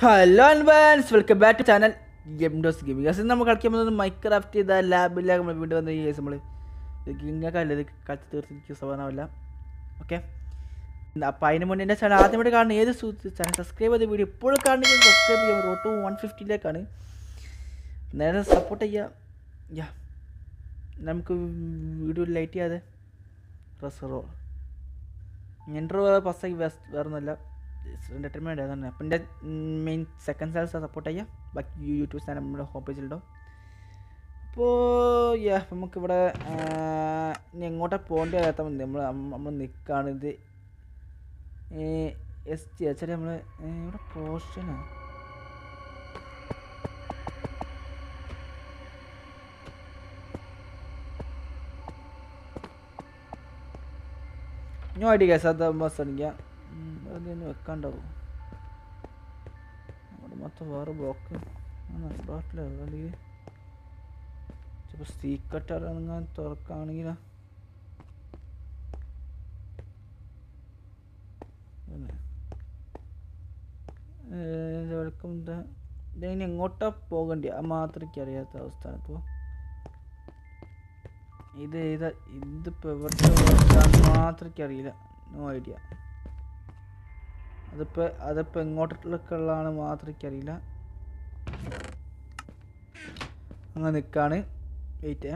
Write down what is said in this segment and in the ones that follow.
Hello അൻവാൻസ് welcome back to channel ഗെംഡോസ് gaming guys നമ്മൾ കളിക്കാൻ പോകുന്നത് മൈക്രാഫ്റ്റ് ചെയ്ത ലാബിലാണ് നമ്മൾ വീണ്ടും വന്ന ഈ കേസ് നമ്മൾ ഇങ്ങനെയല്ല ഇത് കളിച്ച് തീർത്ത് എനിക്ക് സമാധാനമല്ല ഓക്കെ അപ്പോൾ അതിന് മുന്നേ എൻ്റെ ചാനൽ ആദ്യമായിട്ട് കാണുന്ന ഏത് സുഹൃത്ത് ചാനൽ സബ്സ്ക്രൈബ് ചെയ്ത വീഡിയോ ഇപ്പോഴും കാണുന്നെങ്കിൽ സബ്സ്ക്രൈബ് ചെയ്യാം റോഡ് ടു വൺ ഫിഫ്റ്റിയിലേക്കാണ് നേരെ സപ്പോർട്ട് ചെയ്യുക യാ നമുക്ക് വീഡിയോ ലൈറ്റ് ചെയ്യാതെ റെസറോ ഇൻട്രോ പസ്സാക്കി വെസ്റ്റ് വേറെ ഒന്നുമല്ല എൻ്റർടൈൻമെൻറ്റ് അതാണ് അപ്പം എൻ്റെ മെയിൻ സെക്കൻഡ് സാൽസ് സപ്പോർട്ട് ചെയ്യാം ബാക്കി യൂട്യൂബ് ചാനൽ നമ്മുടെ ഹോം പേജിലുണ്ടോ അപ്പോൾ യാ നമുക്കിവിടെ ഇനി എങ്ങോട്ടാ പോകേണ്ടി വരാത്ത മതി നമ്മൾ നമ്മൾ നിൽക്കുകയാണ് ഇത് എസ് ടി വെച്ചാൽ നമ്മൾ ഇവിടെ പോർഷനാണ് ഞാൻ ഐഡി കേസ് അത് ബസ് അടിക്കാം അതിന് വെക്കാണ്ടാവും അവിടെ മൊത്തം വേറെ ബ്ലോക്ക് ബ്ലോക്കിൽ അല്ലെങ്കിൽ ചിലപ്പോൾ സീക്രട്ട് ഇറങ്ങാൻ തുറക്കുകയാണെങ്കിലോ വെൽക്കം ഇതിന് എങ്ങോട്ടാ പോകണ്ടേ അത് മാത്രം എനിക്ക് അറിയാത്ത അവസ്ഥ ഇപ്പോൾ ഇത് ഏതാ ഇതിപ്പോൾ എവിടെ മാത്രം എനിക്ക് അറിയില്ല നോ ഐഡിയ അതിപ്പോൾ അതിപ്പോൾ എങ്ങോട്ടുള്ളതാണ് മാത്രം എനിക്കറിയില്ല അങ്ങനെ നിൽക്കാണ് വെയിറ്റ്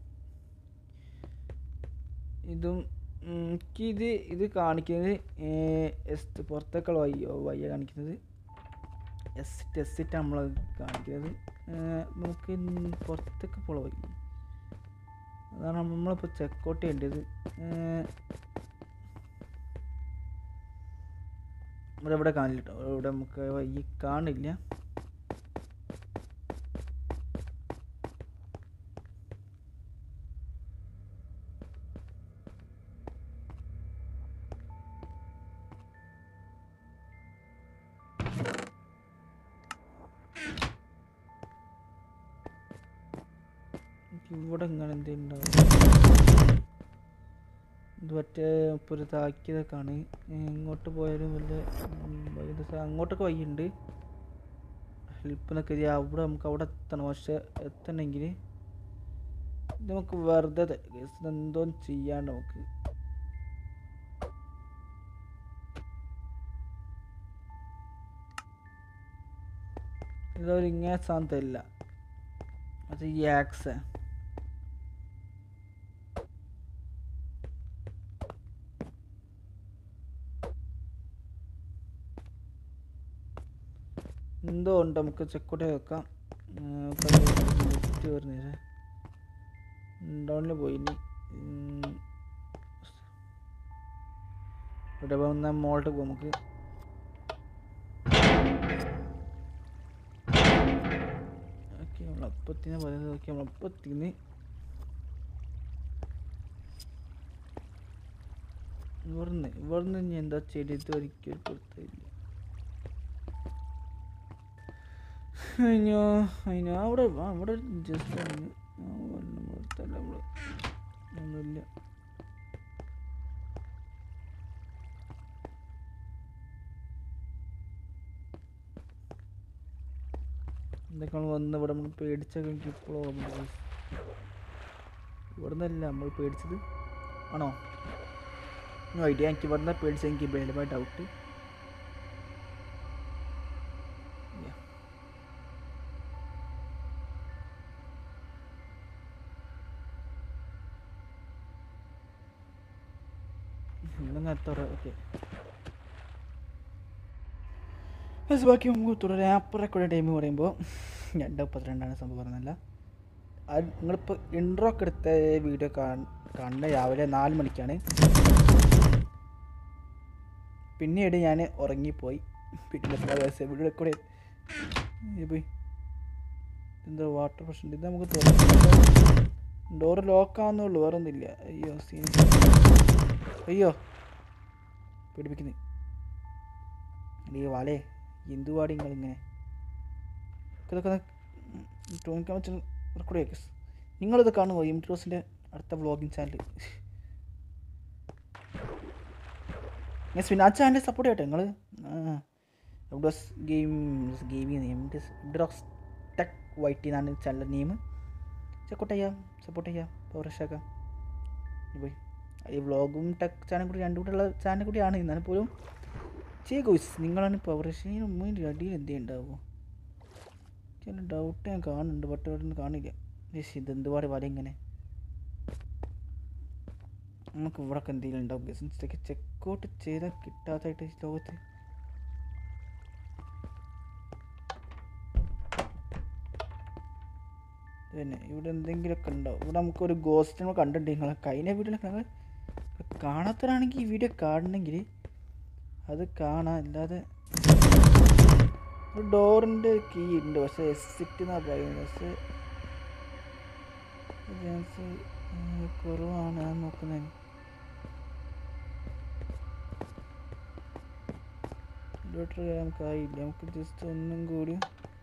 ഇതും എനിക്കിത് ഇത് കാണിക്കുന്നത് എസ് പുറത്തേക്കുള്ള വയ്യോ വയ്യ കാണിക്കുന്നത് എസ് ടെസ്റ്റ് നമ്മൾ കാണിക്കുന്നത് നമുക്ക് പുറത്തേക്ക് പോള വയ്യ അതാണ് നമ്മളിപ്പോൾ ചെക്കൗട്ട് ചെയ്യേണ്ടത് ഇവിടെ ഇവിടെ കാണില്ല കേട്ടോ ഇവിടെ നമുക്ക് ഈ കാണില്ല ഇവിടെ ഇങ്ങനെ എന്തുണ്ടാവും ഇത് മറ്റേ ഇപ്പോൾ ഒരു താക്കിയതൊക്കെയാണ് ഇങ്ങോട്ട് പോയാലും വലിയ വൈകുന്നേരം അങ്ങോട്ടൊക്കെ വഴിയുണ്ട് ഹെൽപ്പ് എന്നൊക്കെ ചെയ്യാം അവിടെ നമുക്ക് അവിടെ എത്തണം പക്ഷെ എത്തണമെങ്കിൽ ഇത് നമുക്ക് വെറുതെ എന്തോ ചെയ്യാണ്ട് നമുക്ക് ഇതൊരു ഇങ്ങനെ സാധനം തരില്ല അത് ഈ ആക്സ് എന്തോ ഉണ്ട് നമുക്ക് ചെക്കൗട്ട് വെക്കാം ലിസ്റ്റ് വരുന്നേ ഡൗണിൽ പോയി ഇനി ഇവിടെ വന്ന മോളിട്ട് പോകും നമുക്ക് ഓക്കെ നമ്മൾ അപ്പത്തിന് പറയുന്നത് ഓക്കെ നമ്മൾ അപ്പത്തിന് ഇവിടുന്ന് ഇവിടുന്ന് ഇനി എന്താ ചെടി ഇത് ഒരിക്കലും കൊടുത്തില്ല അയ്യോ അതിന് അവിടെ അവിടെ ജസ്റ്റ് കൊടുത്തല്ല നമ്മൾ ഒന്നുമില്ല എന്തൊക്കെ വന്ന് ഇവിടെ നമ്മൾ പേടിച്ചൊക്കെ എനിക്ക് ഇപ്പോൾ ഓർമ്മ ഇവിടെ നിന്നല്ല നമ്മൾ പേടിച്ചത് ആണോ ഐഡിയ എനിക്ക് ഇവിടെ നിന്ന് പേടിച്ചത് എനിക്ക് ഭേദമായ ഡൗട്ട് ഇന്നത്തെ ഓക്കെ ബാക്കി നമുക്ക് തുടരാം അപ്പുറം ടൈം പറയുമ്പോൾ രണ്ട് മുപ്പത്തിരണ്ടാണ് സംഭവം പറഞ്ഞല്ല അത് നിങ്ങളിപ്പോൾ ഇൻട്രോ ഒക്കെ എടുത്ത വീഡിയോ കാണുന്ന രാവിലെ നാല് മണിക്കാണ് പിന്നീട് ഞാൻ ഉറങ്ങിപ്പോയി പിന്നെ വീഡിയോ കൂടെ പോയി എന്താ വാട്ടർ പ്രശ്നം ഇത് നമുക്ക് തുറന്നു ഡോറ് ലോക്കാവുന്നേ ഉള്ളൂ വേറെ ഒന്നുമില്ല അയ്യോ സീൻ അയ്യോ പേടിപ്പിക്കുന്നു അയ്യോ വാലേ എന്തു പാടി നിങ്ങളിങ്ങനെ ഇതൊക്കെ ടോണിക്കാൻ വെച്ചാൽ റെക്കോർഡ് ചെയ്യാം നിങ്ങളിത് കാണുമോ ഇംട്രോസിൻ്റെ അടുത്ത വ്ളോഗിങ് ചാനൽ ഞാൻ പിന്നെ ആ ചാനൽ സപ്പോർട്ട് ചെയ്യട്ടെ നിങ്ങൾ എംഡോസ് ഗെയിം ഗെയിമിങ് എംഡോസ് എംഡോസ് ടെക് വൈറ്റി എന്നാണ് ചാനൽ നെയിം ചെക്കൗട്ട് ചെയ്യാം സപ്പോർട്ട് ചെയ്യാം പവറഷാക്കാം പോയി ഈ വ്ളോഗും ടെക് ചാനൽ കൂടി രണ്ടും കൂടെ ഉള്ള ചാനൽ കൂടിയാണ് എന്നാലും പോലും ചെയ്യ ഗോയ്സ് നിങ്ങളാണ് പവറേഷന് മുന്നിൽ അടിയിൽ എന്തേ ഉണ്ടാവുമോ ചില ഡൗട്ട് ഞാൻ കാണുന്നുണ്ട് ബട്ട് അവിടെ നിന്ന് കാണില്ല യേശ് ഇതെന്തുപാട് വല ഇങ്ങനെ നമുക്ക് ഇവിടെ എന്തെങ്കിലും ഉണ്ടാവും ബിസിനസ്സിലേക്ക് ചെക്കൗട്ട് ചെയ്താൽ കിട്ടാത്തായിട്ട് ഈ ലോകത്ത് പിന്നെ ഇവിടെ എന്തെങ്കിലുമൊക്കെ ഉണ്ടാവും ഇവിടെ നമുക്കൊരു ഗോസ്റ്റ് നമ്മൾ കണ്ടിട്ടുണ്ട് നിങ്ങളെ കഴിഞ്ഞ വീഡിയോയിലൊക്കെ നിങ്ങൾ കാണാത്തവരാണെങ്കിൽ ഈ വീഡിയോ കാണണമെങ്കിൽ അത് കാണാം അല്ലാതെ ഒരു ഡോറിൻ്റെ കീ ഉണ്ട് പക്ഷേ എക്സിറ്റ് എന്നാണ് പറയുന്നത് പക്ഷേ ചാൻസ് കുറവാണ് ഞാൻ നോക്കുന്നത് ഇൻവെർട്ടർ നമുക്കായില്ല നമുക്ക് ജസ്റ്റ് ഒന്നും കൂടി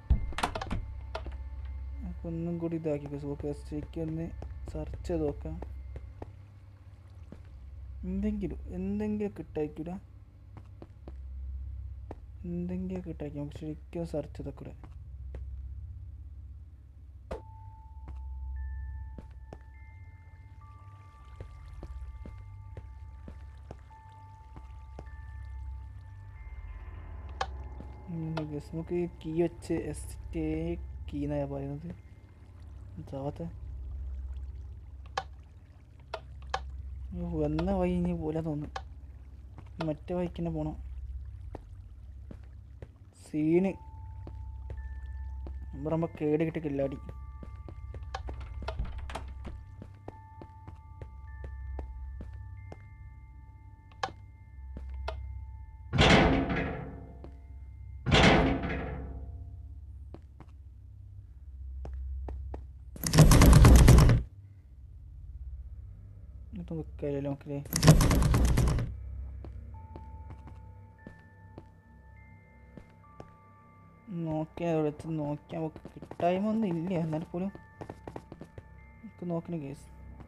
നമുക്ക് ഒന്നും കൂടി ഇതാക്കി സൂപ്പർ ഒന്ന് സെർച്ച് ചെയ്ത് നോക്കാം എന്തെങ്കിലും എന്തെങ്കിലും കിട്ടായിക്കൂല എന്തെങ്കിലും കിട്ടാക്കി നമുക്ക് ശരിക്കും സെർച്ച് ചെയ്തൊക്കെ കൂടെ ഗസ് നമുക്ക് ഈ കീ വെച്ച് എസ്റ്റേ കീ എന്നാ പറയുന്നത് ചാവാത്ത വന്ന വഴി ഇനി പോലെ തോന്നുന്നു മറ്റേ വഴിക്ക് തന്നെ പോണം സീന് പറയുമ്പോൾ കേട് കിട്ടി കില്ലാടി ഇപ്പം വെക്കാമല്ലോ നമുക്കല്ലേ നോക്കിയാൽ അവിടെ എത്തി നോക്കിയാൽ നമുക്ക് കിട്ടായ്മ ഒന്നും ഇല്ല എന്നാൽ പോലും നമുക്ക് നോക്കണ case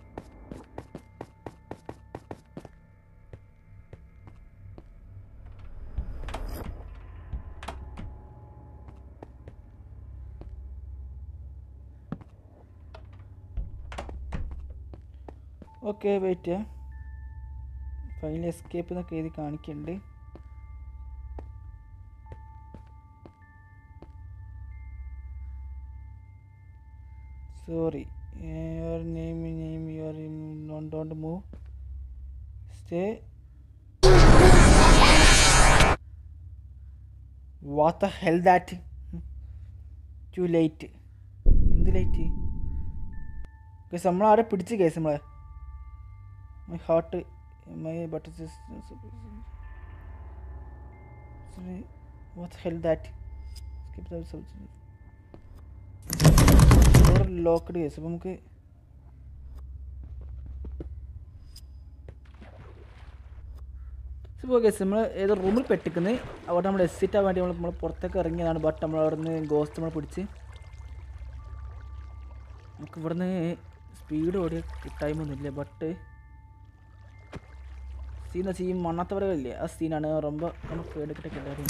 okay wait final escape എന്നൊക്കെ എഴുതി കാണിക്കുന്നുണ്ട് sorry uh, your name name your don't, don't move stay what the hell that too late എന്ത് ലേറ്റ് കേസ് നമ്മളാരെ പിടിച്ച് കേസ് നമ്മളെ my heart my butter what hell that skip door locked case അപ്പോൾ നമുക്ക് ഇപ്പോൾ കേസ് നമ്മൾ ഏതോ റൂമിൽ പെട്ടിക്കുന്നത് അവിടെ നമ്മൾ എക്സിറ്റ് ആവാൻ വേണ്ടി നമ്മൾ നമ്മൾ പുറത്തേക്ക് ഇറങ്ങിയതാണ് ബട്ട് നമ്മൾ അവിടെ നിന്ന് ഗോസ്റ്റ് നമ്മൾ പിടിച്ച് നമുക്ക് ഇവിടുന്ന് സ്പീഡ് ഓടിയ ടൈമൊന്നുമില്ല ബട്ട് സീൻ വെച്ചാൽ ഈ മണ്ണത്തവരകളില്ലേ ആ സീനാണ് ரொம்ப നമുക്ക് എടുക്കട്ടെ എല്ലാവരും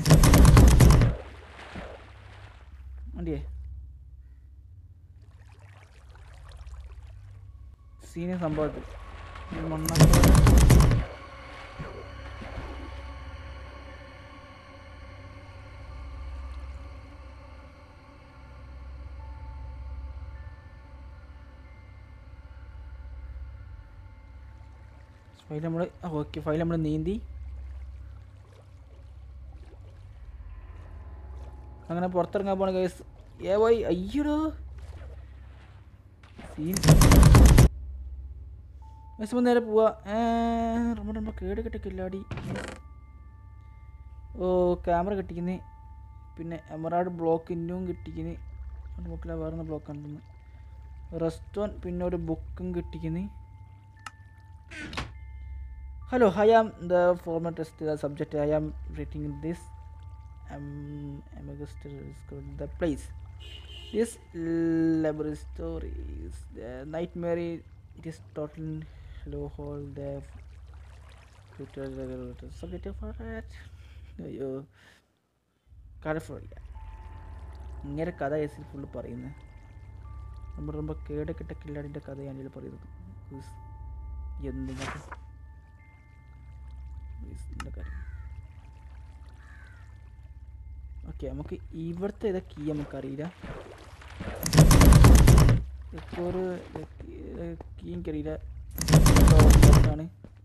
വണ്ടിയേ സീന സംഭവത്തിൽ ഈ മണ്ണത്തവര ഫയൽ നമ്മൾ ഓക്കെ ഫയൽ നമ്മൾ നീന്തി അങ്ങനെ പുറത്തിറങ്ങാൻ പോണ കേസ് ഏ പോയി അയ്യടോ സീൻ വിഷമം നേരെ പോവാ നമ്മൾ നമ്മൾ കേട് കിട്ടിക്കില്ലാടി ഓ ക്യാമറ കിട്ടിക്കുന്നേ പിന്നെ എമറാഡ് ബ്ലോക്ക് ഇന്നും കിട്ടിക്കുന്നേ ബുക്കിലെ വേറെ ബ്ലോക്ക് ഉണ്ടെന്ന് റെസ്റ്റോറൻറ്റ് പിന്നെ ഒരു ബുക്കും കിട്ടിക്കുന്നേ Hello, I am the former test the subject. I am rating this. Um, I'm just describe the place. This laboratory is the nightmare. It is total low hole. The future subject for that. അയ്യോ California ഇങ്ങനെ കഥ കേസിൽ full പറയുന്നത് നമ്മൾ ரொம்ப കേടൊക്കെ കില്ലാടിൻ്റെ കഥയാണ് ഇതിൽ പറയുന്നത് ഉസ്. എന്തിനാ കാര്യം ഓക്കെ നമുക്ക് ഇവിടുത്തെ ഏതാ കീ നമുക്കറിയില്ല ഇപ്പോൾ ഒരു കീ എനിക്കറിയില്ല ആണ്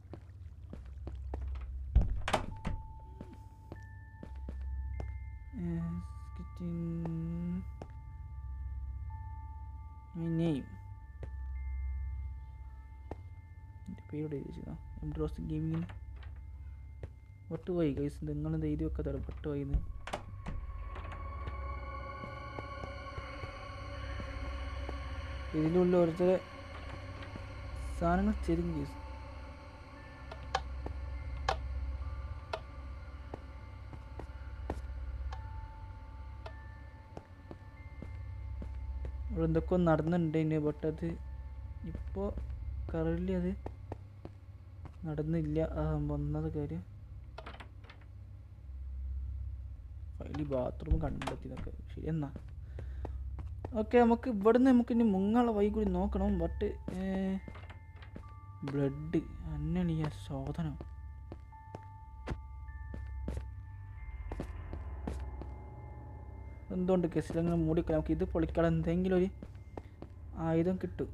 My name. എൻ്റെ പേരോട് എഴുതി വെച്ചതാ എം റോസ് ഗെയിമിങ്ങിന് ഒട്ടുപോയി ഗൈസ് നിങ്ങളെന്ത് എഴുതി വെക്കാത്തവിടെ ഒട്ടുപോയിന്ന് ഇതിലുള്ള ഓരോരുത്തരെ സാധനങ്ങൾ ചെരിഞ്ഞ് ഗൈസ് ഇവിടെ എന്തൊക്കെ നടന്നിട്ടുണ്ടായിന് ബട്ട് അത് ഇപ്പോൾ കറലി അത് നടന്നില്ല ആ വന്നത് കാര്യം ഫൈലി ബാത്റൂം കണ്ടെത്തിയതൊക്കെ ശരി എന്നാ ഓക്കെ നമുക്ക് ഇവിടുന്ന് നമുക്ക് ഇനി മുങ്ങാനുള്ള വഴി കൂടി നോക്കണം ബട്ട് ബ്ലഡ് അന്നാണ് ഈ ശോധനം എന്തുകൊണ്ട് കെസിലങ്ങനെ മൂടിക്കളയാം നമുക്ക് ഇത് പൊളിക്കാൻ എന്തെങ്കിലും ഒരു ആയുധം കിട്ടും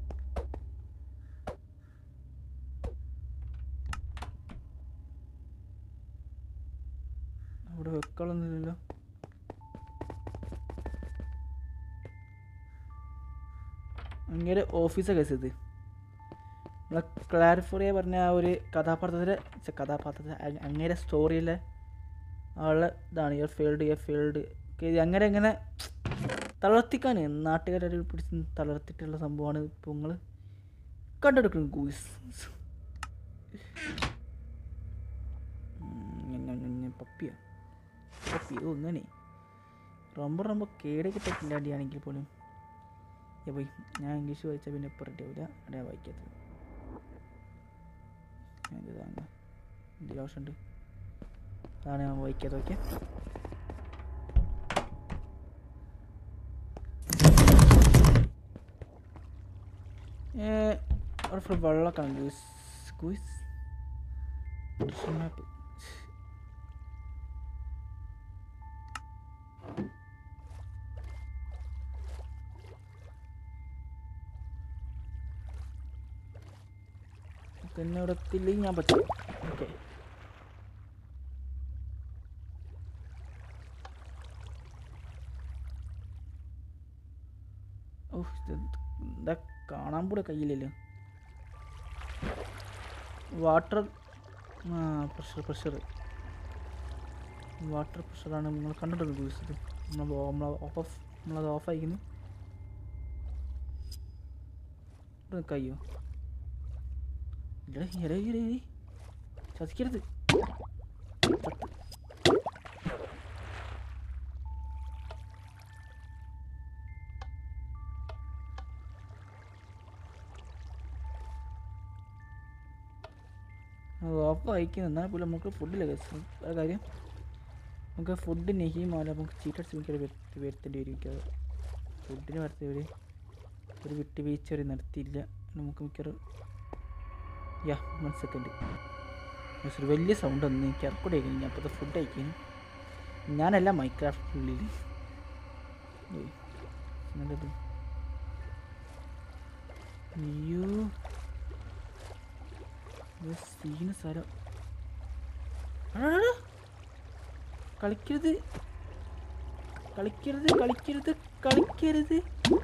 അവിടെ വെക്കളൊന്നുമില്ലല്ലോ അങ്ങനെ ഓഫീസാണ് കേസ് ഇത് നമ്മളെ ക്ലാരിഫോറിയ പറഞ്ഞ ആ ഒരു കഥാപാത്രത്തിൻ്റെ ഛെ, കഥാപാത്രത്തെ അ- അങ്ങേരെ സ്റ്റോറിയിലെ ആളുടെ ഇതാണ് ഇയർ ഫീൽഡ് ഇയർ ഫീൽഡ് അങ്ങനെ ഇങ്ങനെ തളർത്തിക്കാൻ നാട്ടുകാരെ പിടിച്ച് തളർത്തിട്ടുള്ള സംഭവമാണ് ഇപ്പോൾ നിങ്ങൾ കണ്ടെടുക്കുന്നത് ഗൂസ് പപ്പിയോ പപ്പിയോ ഇങ്ങനെ റൊമ്പ റൊമ്പ കേട് കിട്ടില്ല അടിയാണെങ്കിൽ പോലും ഏ പോയി ഞാൻ ഇംഗ്ലീഷ് വായിച്ചാൽ പിന്നെ ഇപ്പോൾ റെഡി ആവില്ല അടിയാ വായിക്കാത്തത് ഇതാണ് എന്തെങ്കിലും ആവശ്യമുണ്ട് അതാണ് ഞാൻ വായിക്കാത്തത് ഓക്കെ അവിടെ ഫുൾ വെള്ളമൊക്കെ ഗൂസ് ഗൂസ് മാപ്പ് പിന്നെ ഇവിടെ എത്തില്ലെങ്കിൽ ഞാൻ പറ്റും ഓക്കെ ഓ ഇത് എന്താ കാണാൻ കൂടെ കയ്യില്ലല്ലോ വാട്ടർ ആ പ്രഷർ പ്രഷർ വാട്ടർ പ്രഷറാണ് നിങ്ങൾ കണ്ടിട്ടുണ്ട് യൂസ് ഇത് നമ്മൾ നമ്മൾ ഓഫ് നമ്മളത് ഓഫ് ആയിക്കുന്നു ഇവിടെ നിൽക്കയ്യോ ഇല്ല ഇര ഇര ഇര ചതിക്കരുത് ചത്ത് ഓഫ് അയക്കുന്നു എന്നാൽ പോലും നമുക്ക് ഫുഡില്ല വേറെ കാര്യം നമുക്ക് ഫുഡ് നെഹിമാല നമുക്ക് ചീറ്റടിച്ച് മിക്കത് വരുത്തേണ്ടി വരും മിക്കത് ഫുഡിന് വരുത്തി ഒരു ഒരു വിട്ടുവീഴ്ച ഒരു നിർത്തിയില്ല നമുക്ക് മിക്കറ് യാ വൺ സെക്കൻഡ് ഒരു വലിയ സൗണ്ട് ഒന്ന് എനിക്ക് ഇറക്കൂടെ കഴിഞ്ഞു അപ്പോഴത്തെ ഫുഡ് അയക്കുന്നു ഞാനല്ല മൈക്രാഫ്റ്റിനുള്ളിൽ നല്ലത് അയ്യോ സീന സ്ഥലം അടാടാ. കളിക്കരുത് കളിക്കരുത് കളിക്കരുത് കളിക്കരുത്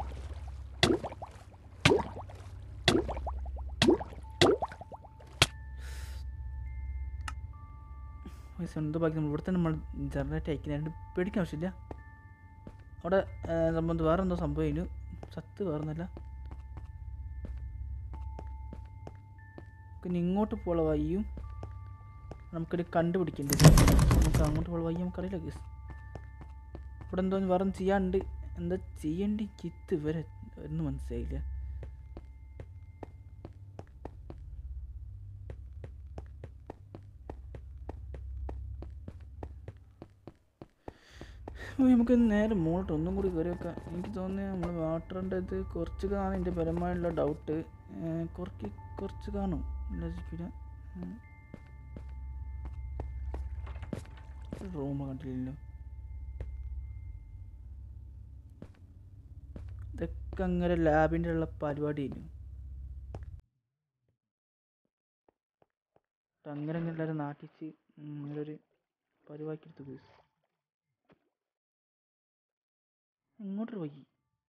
സ്വന്തം ബാക്കി നമ്മൾ ഇവിടെ തന്നെ നമ്മൾ ജനറേറ്റ് അയക്കുന്നതുകൊണ്ട് പേടിക്കാൻ ആവശ്യമില്ല അവിടെ സംബന്ധം വേറെ എന്തോ സംഭവം അതിന് സത്ത് വേറൊന്നല്ല പിന്നെ ഇങ്ങോട്ട് പോള വയ്യും നമുക്കിത് കണ്ടുപിടിക്കേണ്ടത് നമുക്ക് അങ്ങോട്ട് പോള വയ്യ നമുക്കറിയില്ല കേസ് ഇവിടെ എന്തോ വേറെ ഒന്നും ചെയ്യാണ്ട് എന്താ ചെയ്യേണ്ടി കിത്ത് വരെ ഒന്നും മനസ്സിലായില്ല ഓ, നമുക്ക് നേരെ മുകളിലോട്ട് ഒന്നും കൂടി കയറി വെക്കാം എനിക്ക് തോന്നുന്നത് നമ്മൾ വാട്ടറിൻ്റെ ഇത് കുറച്ച് കാണും എൻ്റെ പരമായുള്ള ഡൗട്ട് കുറച്ച് കുറച്ച് കാണും ലജിക്കില്ല റൂം കണ്ടില്ലല്ലോ ഇതൊക്കെ അങ്ങനെ ലാബിൻ്റെ ഉള്ള പരിപാടിയില്ല അങ്ങനെ അങ്ങനെ എല്ലാവരും നാട്ടിച്ച് ഒരു പരിപാടി എടുത്ത് പോയി ഇങ്ങോട്ടൊരു വഴി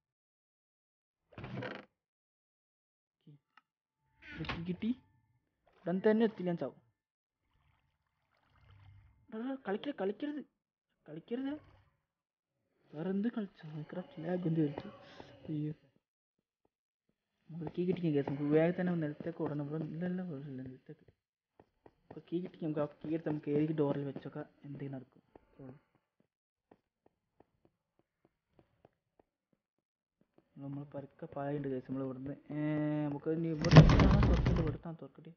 കിട്ടി കിട്ടി ഉടൻ തന്നെ എത്തില്ല ഞാൻ ചാവും എടാ, എടാ, കളിക്കരുത് കളിക്കരുത് കളിക്കരുത് വേറെ എന്ത് കളിച്ചു മൈക്രാഫ്റ്റ് ലാഗ് എന്ത് കളിച്ചു അയ്യോ നമുക്ക് കീ കിട്ടിക്കാൻ കേസ് നമുക്ക് വേഗം തന്നെ നിലത്തേക്ക് ഓടണം ഇവിടെ ഇല്ലല്ല ഇല്ല നിലത്തേക്ക് അപ്പോൾ കീ കിട്ടി നമുക്ക് ആ കീ എടുത്ത് നമുക്ക് ഏത് ഡോറിൽ വെച്ചൊക്കെ എന്തെങ്കിലും നടക്കും അത്രേ ഉള്ളൂ. നമ്മൾ പതുക്കെ പായുണ്ട് കേസ് നമ്മൾ ഇവിടുന്ന് ഏർ, നമുക്ക് ഇനി ഇവിടെ തുറക്കട്ടെ ഇവിടുത്തെ തുറക്കട്ടെ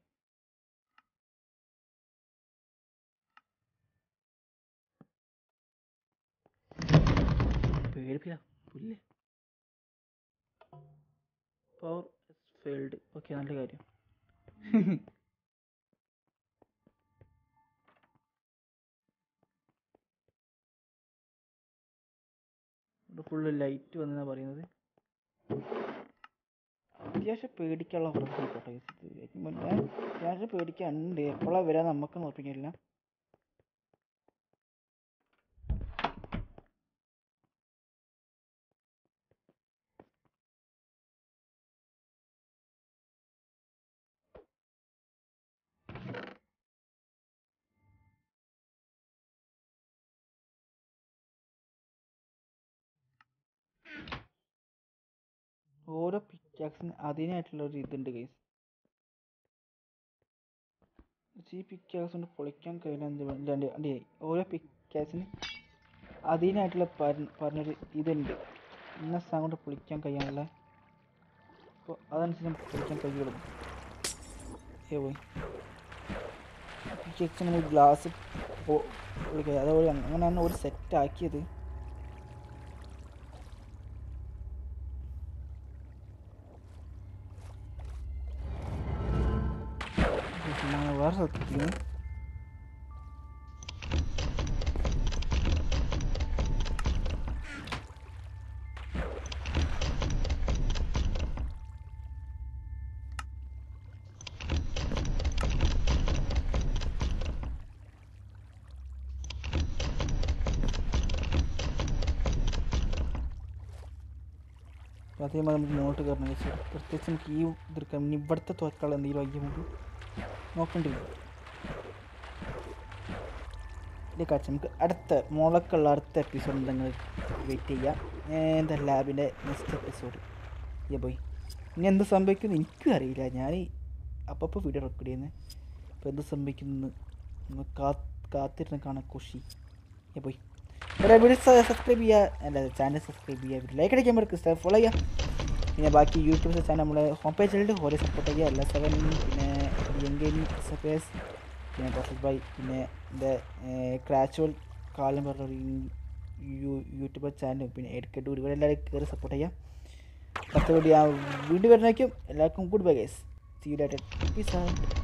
പേടിപ്പില്ല പുല്ല് പവർ ഫെയിൽഡ് ഓക്കെ നല്ല കാര്യം ഇവിടെ ഫുള്ള് ലൈറ്റ് വന്നാ പറയുന്നത് അത്യാവശ്യം പേടിക്കാനുള്ള പ്രശ്നം കേട്ടോ ഇത് മുന്നേ അത്യാവശ്യം പേടിക്കാനുണ്ട് എപ്പോഴാണ് വരാൻ നമുക്ക് ഉറപ്പിക്കില്ല ഓരോ പിക്കാക്സിന് അതിനായിട്ടുള്ള ഒരു ഇതുണ്ട് ഗൈസ് ഈ പിക്കാക്സ് കൊണ്ട് പൊളിക്കാൻ കഴിയില്ല അല്ലേ ഓരോ പിക്കാക്സിന് അതിനായിട്ടുള്ള പറഞ്ഞ പറഞ്ഞൊരു ഇതുണ്ട് ഇന്ന സാധനം കൊണ്ട് പൊളിക്കാൻ കഴിയാനുള്ള അപ്പോൾ അതനുസരിച്ച് നമുക്ക് പൊളിക്കാൻ കഴിയുള്ളൂ ഏ പോയി പിക്കാക്സ് നമ്മൾ ഗ്ലാസ് പൊളിക്കുക അതേപോലെ അങ്ങനെയാണ് ഒരു സെറ്റ് ആക്കിയത് പിന്നെ വേറെ സത്യം അപ്പോൾ അതേമാതിരി നമുക്ക് മുന്നോട്ട് കയറണം വെച്ചാൽ പ്രത്യേകിച്ച് നമുക്ക് ഈ ഇതെടുക്കാം ഇനി ഇവിടുത്തെ തോക്കാൾ എന്തെങ്കിലും ആക്കി നമുക്ക് നോക്കേണ്ടി വരും ഇതേ കാഴ്ച നമുക്ക് അടുത്ത മുളക്കുള്ള അടുത്ത എപ്പിസോഡ് നിങ്ങൾ വെയിറ്റ് ചെയ്യാം ഏർ എന്താ ലാബിൻ്റെ നെക്സ്റ്റ് എപ്പിസോഡ് ഏ പോയി ഇനി എന്ത് സംഭവിക്കുന്നു എനിക്കും അറിയില്ല ഞാൻ അപ്പോൾ വീഡിയോ റെക്കോർഡ് ചെയ്യുന്നത് അപ്പോൾ എന്ത് സംഭവിക്കുന്നു നമ്മൾ കാ കാത്തിരുന്ന് കാണാൻ കുഷി ഏ പോയി ഇവിടെ വീഡിയോ സബ്സ്ക്രൈബ് ചെയ്യുക അല്ല ചാനൽ സബ്സ്ക്രൈബ് ചെയ്യുക ലൈക്ക് അടിക്കാൻ പറ്റും ഫോളോ ചെയ്യുക പിന്നെ ബാക്കി യൂട്യൂബ് ചാനൽ നമ്മളെ ഹോം പേജിലുണ്ട് ഓരോ സപ്പോർട്ട് ചെയ്യുക എല്ലാ സെവൻ പിന്നെ യങ് ഗെയിമിംഗ് സപ്പേഴ്സ് പിന്നെ പ്രൊഫസ് ബൈ പിന്നെ എൻ്റെ ക്രാച്ചുവൽ കാലം പറഞ്ഞ ഒരു യൂ- യൂട്യൂബർ ചാനലും പിന്നെ എഡ്ക്കഡൂർ ഇവിടെ എല്ലാവരും കയറി സപ്പോർട്ട് ചെയ്യാം പത്ത് വീഡിയോ വീണ്ടും വരുന്നേക്കും എല്ലാവർക്കും good bye guys see you later peace out